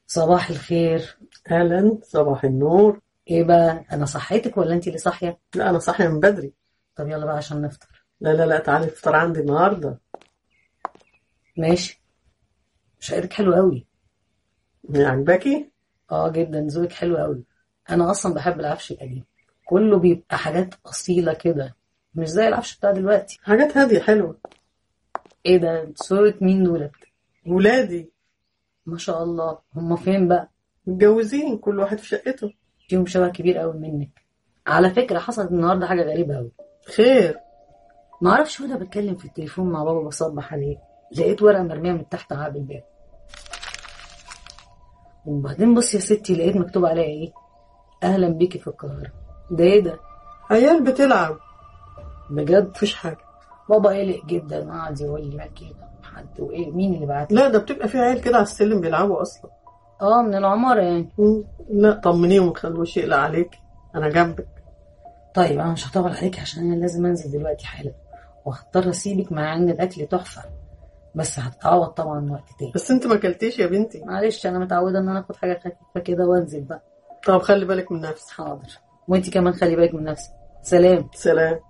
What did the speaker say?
صباح الخير اهلا صباح النور ايه بقى انا صحيتك ولا انت اللي صاحيه لا انا صاحيه من بدري طب يلا بقى عشان نفطر لا لا لا تعالي الفطار عندي النهارده ماشي شقتك حلو قوي عجباكي اه جدا ذوقك حلو قوي انا اصلا بحب العفش القديم كله بيبقى حاجات اصيله كده مش زي العفش بتاع دلوقتي حاجات هاديه حلوه ايه ده صورة مين دولت ولادي ما شاء الله هما فين بقى متجوزين كل واحد في شقته فيهم شبه كبير قوي منك على فكرة حصلت النهاردة حاجة غريبة قوي خير ما اعرفش وانا بتكلم في التليفون مع بابا بصبح عليه لقيت ورقة مرمية من تحت عقب الباب وبعدين بص يا ستي لقيت مكتوب عليها ايه اهلا بيكي في القاهرة ده ايه ده عيال بتلعب بجد مفيش حاجه بابا قلق جدا وقعد يقول لي اكيد حد وايه مين اللي بعت لي لا ده بتبقى في عيال كده على السلم بيلعبوا اصلا اه من العمارة يعني مم. لا طمنيهم وما تخلوش يقلق عليك انا جنبك طيب انا مش هطول عليك عشان انا لازم انزل دلوقتي حالا وهضطر اسيبك مع ان الاكل تحفة بس هتتعوض طبعا وقت تاني بس انت ما اكلتيش يا بنتي معلش انا متعودة ان انا اخد حاجة خفيفة كده وانزل بقى طب خلي بالك من نفسك حاضر وانت كمان خلي بالك من نفسك سلام سلام